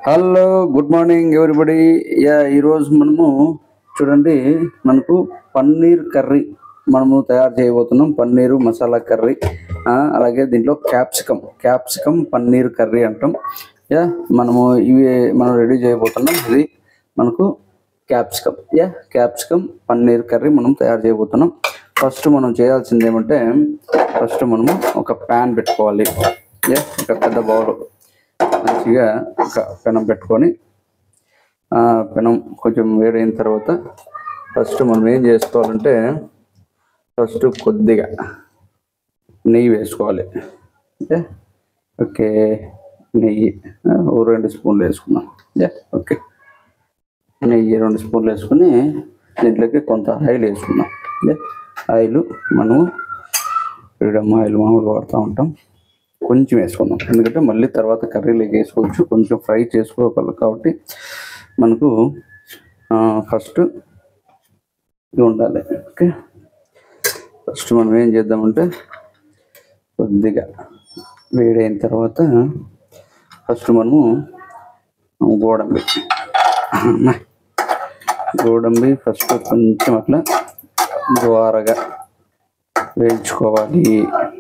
Hello good morning everybody yeah ఈరోజు మనము చూడండి మనకు పన్నీర్ కర్రీ మనము తయారు చేయబోతున్నాం పన్నీరు మసాలా కర్రీ ఆ, అలాగే దీంట్లో క్యాప్సికమ్ క్యాప్సికమ్ పన్నీర్ కర్రీ అంటాం యా మనము ఇవి మనం రెడీ చేయబోతున్నాం ఇది మనకు capsicum yeah capsicum paneer curry మనం తయారు చేయబోతున్నాం ఫస్ట్ మనం చేయాల్సింది ఏమంటే ఫస్ట్ మనము ఒక ప్యాన్ పెట్టుకోవాలి యా ఒక పెద్ద బౌల్ మంచిగా ఒక పెనం పెట్టుకొని ఆ పెనం కొంచెం వేడైన తర్వాత ఫస్ట్ మనం ఏం చేసుకోవాలంటే ఫస్ట్ కొద్దిగా నెయ్యి వేసుకోవాలి ఓకే ఓకే నెయ్యి ఆ, ఓ రెండు స్పూన్లు వేసుకుందాం యా ఓకే నెయ్యి రెండు స్పూన్లు వేసుకుని దీంట్లోకి కొంత ఆయిల్ వేసుకుందాం యా ఆయిల్ మనము ఫ్రీడమ్ ఆయిల్ మామూలు వాడుతూ ఉంటాం కొంచెం వేసుకుందాం ఎందుకంటే మళ్ళీ తర్వాత కర్రీలోకి వేసుకోవచ్చు కొంచెం ఫ్రై చేసుకోగలం కాబట్టి మనకు ఫస్ట్ ఇది ఉండాలి ఓకే ఫస్ట్ మనం ఏం చేద్దామంటే కొద్దిగా వేడైన తర్వాత ఫస్ట్ మనము గోడంబి అమ్మా. గోడంబి ఫస్ట్ కొంచెం అట్లా ద్వారగా వేయించుకోవాలి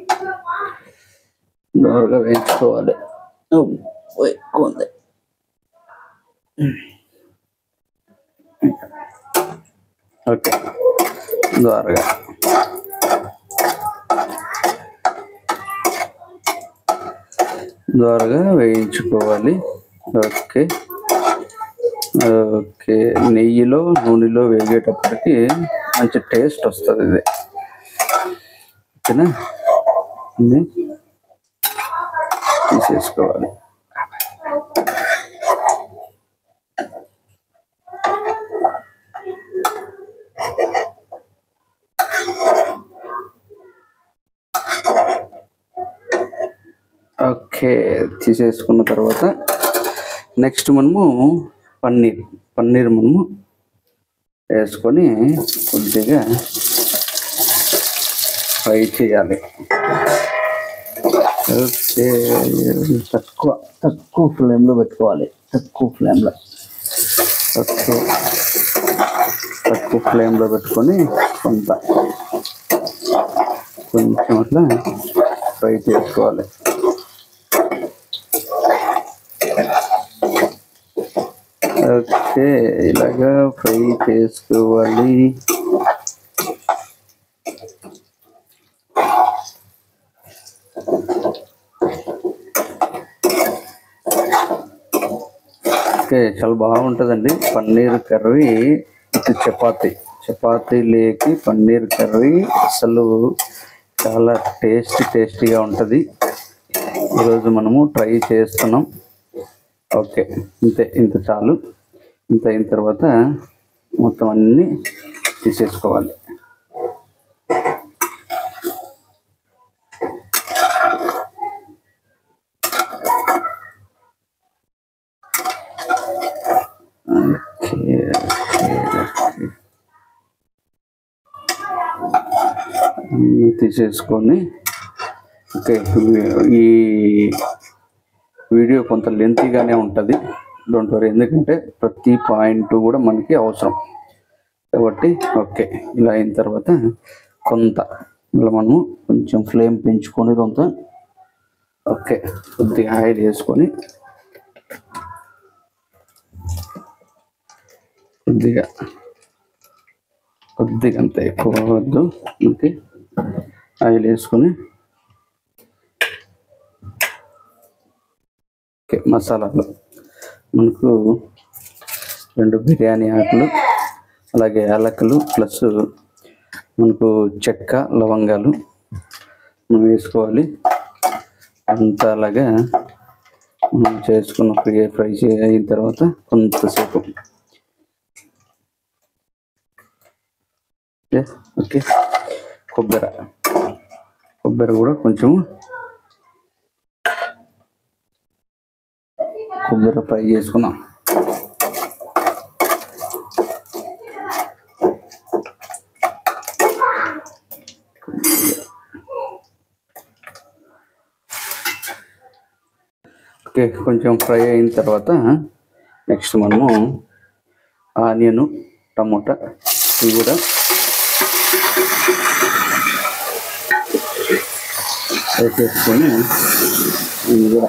దోరగా వేయించుకోవాలి ఉప్పు ఎక్కువ ఉంది ఓకే దోరగా దోరగా వేయించుకోవాలి ఓకే ఓకే నెయ్యిలో నూనెలో వేగేటప్పటికి మంచి టేస్ట్ వస్తుంది ఇది ఓకేనా ఇది తీసేసుకోవాలి ఓకే తీసేసుకున్న తర్వాత నెక్స్ట్ మనము పన్నీర్ పన్నీర్ మనము వేసుకొని కొద్దిగా ఫ్రై చేయాలి ఓకే తక్కువ తక్కువ ఫ్లేమ్లో పెట్టుకోవాలి తక్కువ ఫ్లేమ్లో ఓకే తక్కువ ఫ్లేమ్లో పెట్టుకొని కొంత కొంచెం అట్లా ఫ్రై చేసుకోవాలి ఓకే ఇలాగా ఫ్రై చేసుకోవాలి ఓకే చాలా బాగుంటుందండి పన్నీర్ కర్రీ విత్ చపాతి చపాతీ లేకి పన్నీర్ కర్రీ అసలు చాలా టేస్టీ టేస్టీగా ఉంటుంది ఈరోజు మనము ట్రై చేస్తున్నాం ఓకే ఇంతే ఇంత చాలు ఇంత అయిన తర్వాత మొత్తం అన్నీ తీసేసుకోవాలి ఓకే, ఓకే, ఓకే. అన్నీ తీసేసుకొని ఓకే ఈ వీడియో కొంత లెంతీగానే ఉంటుంది డోంట్ వరీ ఎందుకంటే ప్రతి పాయింట్ కూడా మనకి అవసరం కాబట్టి ఓకే ఇలా అయిన తర్వాత కొంత ఇలా మనము కొంచెం ఫ్లేమ్ పెంచుకొని కొంత ఓకే కొద్దిగా ఆయిల్ వేసుకొని కొద్దిగా కొద్దిగా అంత ఎక్కువ వద్దు ఓకే ఆయిల్ వేసుకొని ఓకే మసాలాలు మనకు రెండు బిర్యానీ ఆకులు అలాగే యాలకులు ప్లస్ మనకు చెక్క లవంగాలు మనం వేసుకోవాలి అంతా అలాగా మనం చేసుకున్న ఫ్రై ఫ్రై చే- అయిన తర్వాత కొంతసేపు ఓకే, ఓకే కొబ్బరి కొబ్బరి కూడా కొంచెం కొబ్బరి ఫ్రై చేసుకున్నాం ఓకే కొంచెం ఫ్రై అయిన తర్వాత నెక్స్ట్ మనము ఆనియన్ టమోటా ఇవి కూడా వేసేసుకొని ఇవి కూడా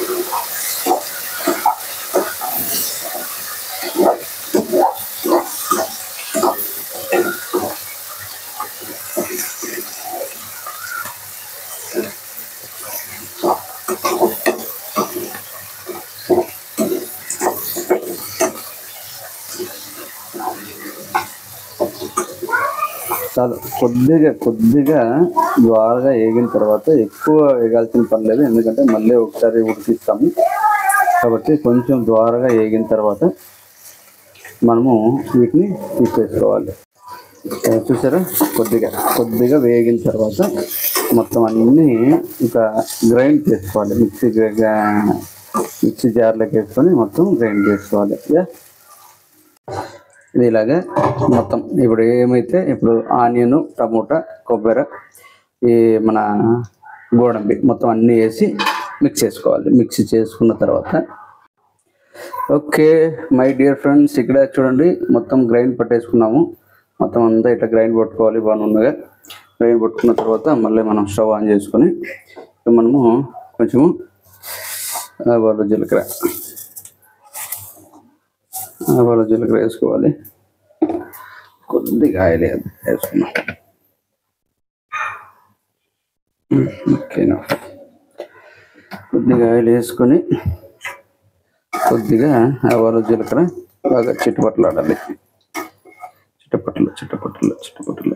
చాలు కొద్దిగా కొద్దిగా బాగా వేగిన తర్వాత ఎక్కువ వేగాల్సిన పని లేదు ఎందుకంటే మళ్ళీ ఒకసారి ఉడికిస్తాము కాబట్టి కొంచెం ద్వారగా వేగిన తర్వాత మనము వీటిని తీసేసుకోవాలి ఆ, చూసారా కొద్దిగా కొద్దిగా వేగిన తర్వాత మొత్తం అన్నీ ఇంకా గ్రైండ్ చేసుకోవాలి మిక్సీ గ్రా- మిక్సీ జార్లోకి వేసుకొని మొత్తం గ్రైండ్ చేసుకోవాలి యా ఇది ఇలాగా మొత్తం ఇప్పుడు ఏమైతే ఇప్పుడు ఆనియన్ టమోటా కొబ్బరి ఈ మన గోడంబి మొత్తం అన్నీ వేసి మిక్స్ చేసుకోవాలి మిక్స్ చేసుకున్న తర్వాత ఓకే మై డియర్ ఫ్రెండ్స్ ఇక్కడ చూడండి మొత్తం గ్రైండ్ పట్టేసుకున్నాము మొత్తం అంతా ఇట్లా గ్రైండ్ పట్టుకోవాలి బాగున్నగా గ్రైండ్ పట్టుకున్న తర్వాత మళ్ళీ మనం స్టవ్ ఆన్ చేసుకొని ఇక మనము కొంచెము ఆవాలు జీలకర్ర ఆవాలు జీలకర్ర వేసుకోవాలి కొద్దిగా ఆయిల్ వేసుకున్నాం ఓకేనా కొద్దిగా ఆయిల్ వేసుకొని కొద్దిగా ఆవాలు జీలకర్ర బాగా చిట్టుపట్లాడాలి చిట్టపట్లు చిట్టపట్లు చిట్టపట్లు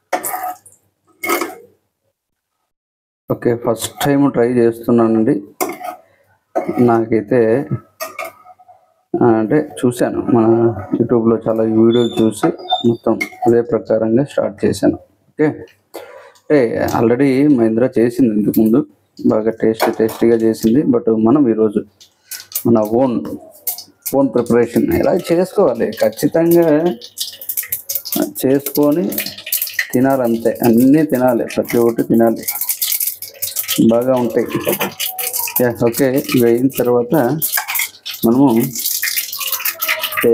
ఓకే ఫస్ట్ టైం ట్రై చేస్తున్నానండి నాకైతే ఆ, అంటే చూశాను మన యూట్యూబ్లో చాలా వీడియోలు చూసి మొత్తం అదే ప్రకారంగా స్టార్ట్ చేశాను ఓకే అంటే ఆల్రెడీ మహేంద్ర చేసింది ఇంతకుముందు బాగా టేస్ట్ టేస్టీగా చేసింది బట్ మనం ఈరోజు మన ఓన్ ఓన్ ప్రిపరేషన్ ఇలా చేసుకోవాలి ఖచ్చితంగా చేసుకొని తినాలి అంతే అన్నీ తినాలి ప్రతి ఒక్కటి తినాలి బాగా ఉంటాయి యా, ఓకే ఇవి అయిన తర్వాత మనము ఓకే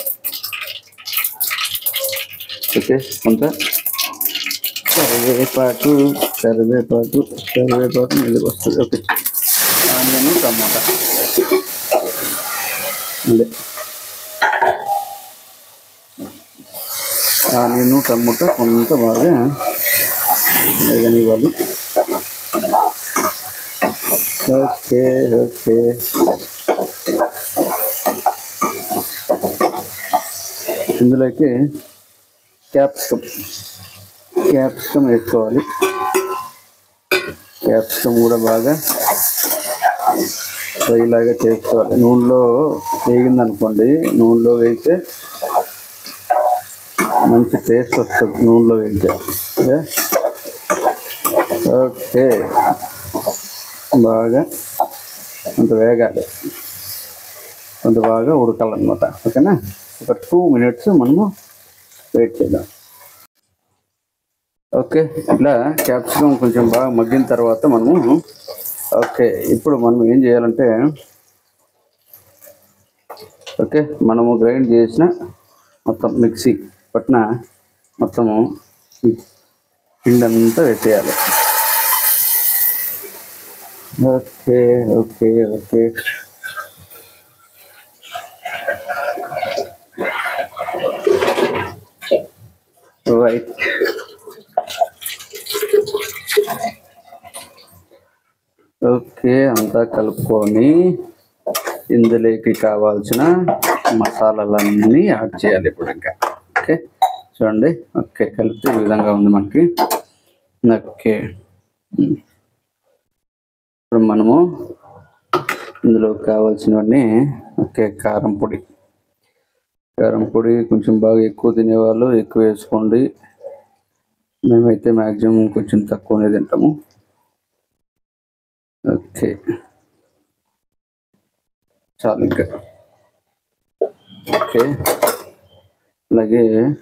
ఓకే కొంత కరివేపాకు కరివేపాకు కరివేపాకు మీదకి వస్తుంది ఓకే ఆనియన్ టమాటా అదే ఆనియన్ టమాటా కొంత బాగా వేగనివ్వాలి ఓకే ఓకే ఇందులోకి క్యాప్సికమ్ క్యాప్సికమ్ వేసుకోవాలి క్యాప్సికమ్ కూడా బాగా ఫ్రై లాగా చేసుకోవాలి నూనెలో వేగింది అనుకోండి నూనెలో వేస్తే మంచి టేస్ట్ వస్తుంది నూనెలో వేస్తే ఓకే? ఓకే బాగా కొంత వేగాలి కొంత బాగా ఉడకాలన్నమాట ఓకేనా ఒక టూ మినిట్స్ మనము వెయిట్ చేద్దాం ఓకే ఇట్లా క్యాప్సికమ్ కొంచెం బాగా మగ్గిన తర్వాత మనము ఓకే ఇప్పుడు మనం ఏం చేయాలంటే ఓకే మనము గ్రైండ్ చేసిన మొత్తం మిక్సీ పట్టిన మొత్తము ఈ పిండి అంతా వేసేయాలి okay okay okay right okay అంతా కలుపుకొని ఇందులోకి కావాల్సిన మసాలాలన్నీ యాడ్ చేయాలి ఇప్పుడు ఇంకా ఓకే చూడండి ఓకే కలిపితే ఈ విధంగా ఉంది మనకి ఓకే ఉమ్. ఇప్పుడు మనము ఇందులో కావాల్సినవన్నీ ఓకే కారం పొడి కారం పొడి కొంచెం బాగా ఎక్కువ తినేవాళ్ళు ఎక్కువ వేసుకోండి మేమైతే మ్యాక్సిమం కొంచెం తక్కువనే తింటాము ఓకే చాలు ఇంకా ఓకే అలాగే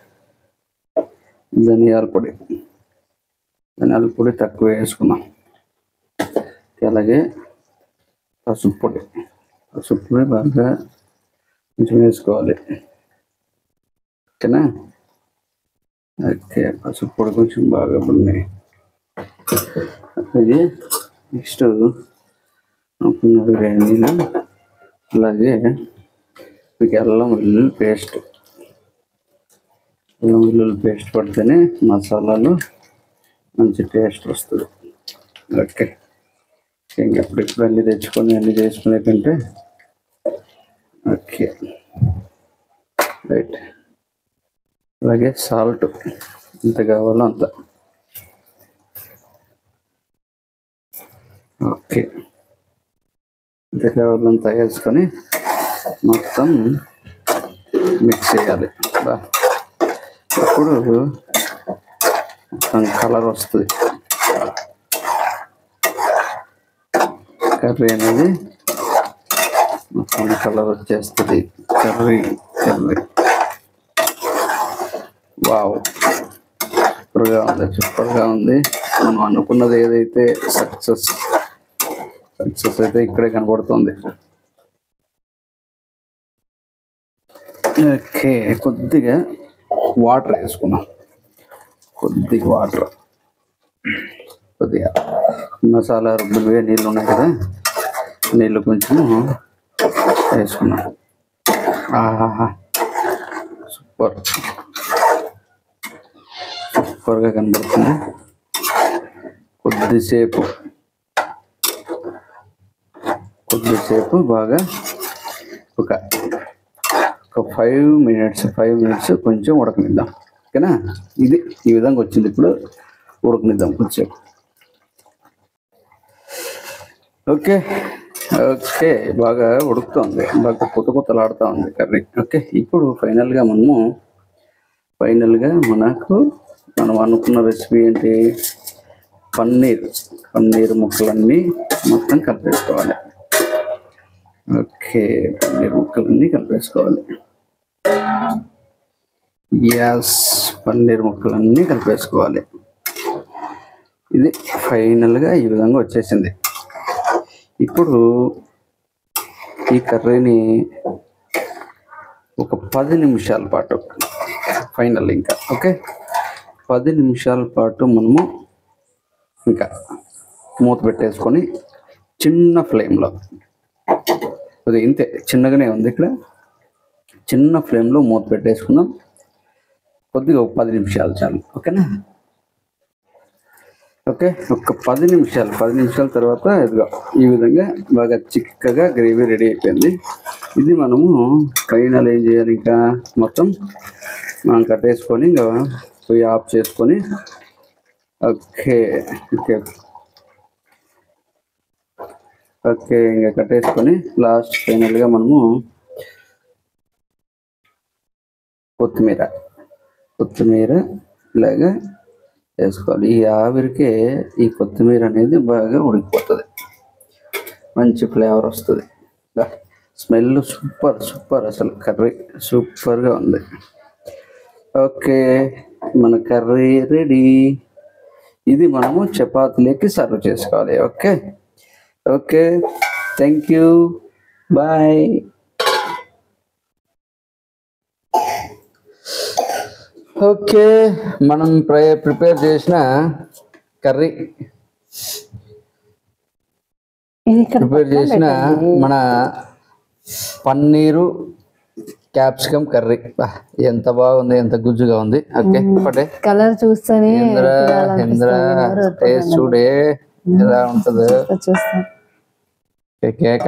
ధనియాల పొడి ధనియాల పొడి తక్కువ వేసుకున్నాం ఓకే, అలాగే పసుపు పొడి పసుపు పొడి బాగా కొంచెం వేసుకోవాలి ఓకేనా ఓకే పసుపు పొడి కొంచెం బాగా ఉన్నాయి అలాగే నెక్స్ట్ బిర్యానీలో అలాగే మీకు అల్లం వెల్లుల్లి పేస్ట్ అల్లం వెల్లుల్లి పేస్ట్ పడితేనే మసాలాలు మంచి టేస్ట్ వస్తుంది ఓకే ఇంకెప్పుడెప్పుడు అన్నీ తెచ్చుకొని అన్నీ చేసుకునే కంటే ఓకే రైట్ అలాగే సాల్ట్ ఎంత కావాలో అంత ఓకే ఎంత కావాలో అంత వేసుకొని మొత్తం మిక్స్ చేయాలి బా అప్పుడు మొత్తం కలర్ వస్తుంది కర్రీ అనేది మొత్తం కలర్ వచ్చేస్తుంది కర్రీ కర్రీ వావ్ సూపర్గా ఉంది సూపర్గా ఉంది మనం అనుకున్నది ఏదైతే సక్సెస్ సక్సెస్ అయితే ఇక్కడే కనబడుతుంది ఓకే కొద్దిగా వాటర్ వేసుకున్నాం కొద్దిగా వాటర్ కొద్దిగా మసాలా రుబ్బులువే నీళ్ళు ఉన్నాయి కదా నీళ్ళు కొంచెం వేసుకున్నాం ఆహా సూపర్ సూపర్గా కనబడుతుంది కొద్దిసేపు కొద్దిసేపు బాగా ఒక ఒక ఫైవ్ మినిట్స్ ఫైవ్ మినిట్స్ కొంచెం ఉడకనిద్దాం ఓకేనా ఇది ఈ విధంగా వచ్చింది ఇప్పుడు ఉడకనిద్దాం కొంచెం ఓకే ఓకే బాగా ఉడుకుతుంది బాగా కొత్త కొత్తలాడుతూ ఉంది కర్రీ ఓకే ఇప్పుడు ఫైనల్గా మనము ఫైనల్గా మనకు మనం అనుకున్న రెసిపీ ఏంటి పన్నీర్ పన్నీర్ ముక్కలన్నీ మొత్తం కలిపేసుకోవాలి ఓకే పన్నీర్ ముక్కలన్నీ కలిపేసుకోవాలి ఎస్ పన్నీర్ ముక్కలన్నీ కలిపేసుకోవాలి ఇది ఫైనల్గా ఈ విధంగా వచ్చేసింది ఇప్పుడు ఈ కర్రీని ఒక పది నిమిషాల పాటు ఫైనల్ ఇంకా ఓకే పది నిమిషాల పాటు మనము ఇంకా మూత పెట్టేసుకొని చిన్న ఫ్లేమ్లో అది ఇంతే చిన్నగానే ఉంది ఇక్కడ చిన్న ఫ్లేమ్లో మూత పెట్టేసుకుందాం కొద్దిగా ఒక పది నిమిషాలు చాలు ఓకేనా ఓకే ఒక పది నిమిషాలు పది నిమిషాల తర్వాత ఇదిగో ఈ విధంగా బాగా చిక్కగా గ్రేవీ రెడీ అయిపోయింది ఇది మనము ఫైనల్ ఏం చేయాలి ఇంకా మొత్తం మనం కట్టేసుకొని ఇంకా పొయ్యి ఆఫ్ చేసుకొని ఓకే ఓకే ఓకే ఇంకా కట్టేసుకొని లాస్ట్ ఫైనల్గా మనము కొత్తిమీర కొత్తిమీర ఇలాగా వేసుకోవాలి ఈ ఆవిరికే ఈ కొత్తిమీర అనేది బాగా ఉడికిపోతుంది మంచి ఫ్లేవర్ వస్తుంది స్మెల్ సూపర్ సూపర్ అసలు కర్రీ సూపర్గా ఉంది ఓకే మన కర్రీ రెడీ ఇది మనము చపాతీలకి సర్వ్ చేసుకోవాలి okay okay thank you bye okay మనం ప్రే ప్రిపేర్ చేసిన కర్రీ ఇది ఇక్కడ ప్రిపేర్ చేసిన మన పన్నీరు క్యాప్సికమ్ కర్రీ బా, ఎంత బాగుంది ఎంత గుజ్జుగా ఉంది ఓకే పడే కలర్ చూస్తేనే ఇంద్ర ఇంద్ర టేస్ట్ చూడే ఎలా ఉంటుందో చూస్తాం ఓకే, కేక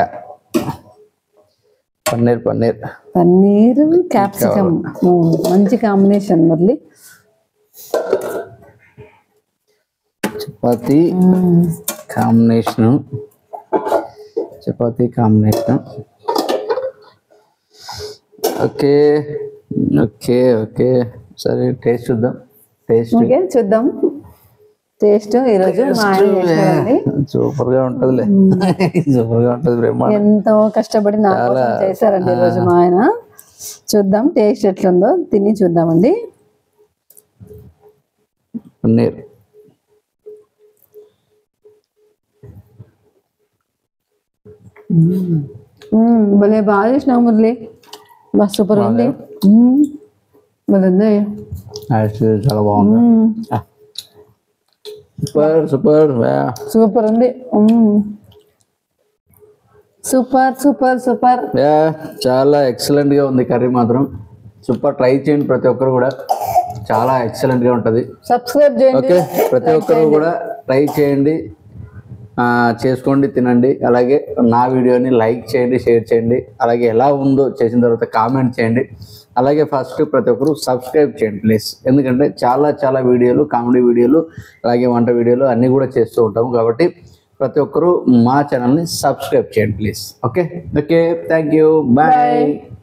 పన్నీర్ పన్నీర్ పన్నీర్ క్యాప్సికమ్ మంచి combination Murali chapati combination chapati combination okay okay okay సరే టేస్ట్ చూద్దాం టేస్ట్ ఓకే చూద్దాం టేస్ట్ ఈరోజు మా ఆయన చేశారండి సూపర్ గా ఉంటదిలే సూపర్ గా ఉంటది బ్రహ్మాండం ఎంతో కష్టపడి నా కోసం చేశారండి ఈరోజు మా ఆయన చూద్దాం టేస్ట్ ఎట్లుందో తిని చూద్దామండి పన్నీర్ మ్మ్, భలే బాగా చేసినావు మురళి బస్ సూపర్ ఉంది మ్మ్, భలే ఉంది యాక్చువల్లీ చాలా బాగుంది మ్మ్, సూపర్ సూపర్ సూపర్ ఉంది మ్మ్. సూపర్ సూపర్ సూపర్ యా చాలా excellent గా ఉంది కర్రీ మాత్రం సూపర్ ట్రై చేయండి ప్రతి ఒక్కరు కూడా చాలా excellent గా ఉంటుంది సబ్స్క్రైబ్ చేయండి ఓకే ప్రతి ఒక్కరు కూడా ట్రై చేయండి ఆ, చేసుకోండి తినండి అలాగే నా వీడియోని లైక్ చేయండి షేర్ చేయండి అలాగే ఎలా ఉందో చేసిన తర్వాత కామెంట్ చేయండి అలాగే ఫస్ట్ ప్రతి ఒక్కరు సబ్స్క్రైబ్ చేయండి ప్లీజ్ ఎందుకంటే చాలా చాలా వీడియోలు కామెడీ వీడియోలు అలాగే వంట వీడియోలు అన్నీ కూడా చేస్తూ ఉంటాము కాబట్టి ప్రతి ఒక్కరు మా ఛానల్ని సబ్స్క్రైబ్ చేయండి please okay okay thank you bye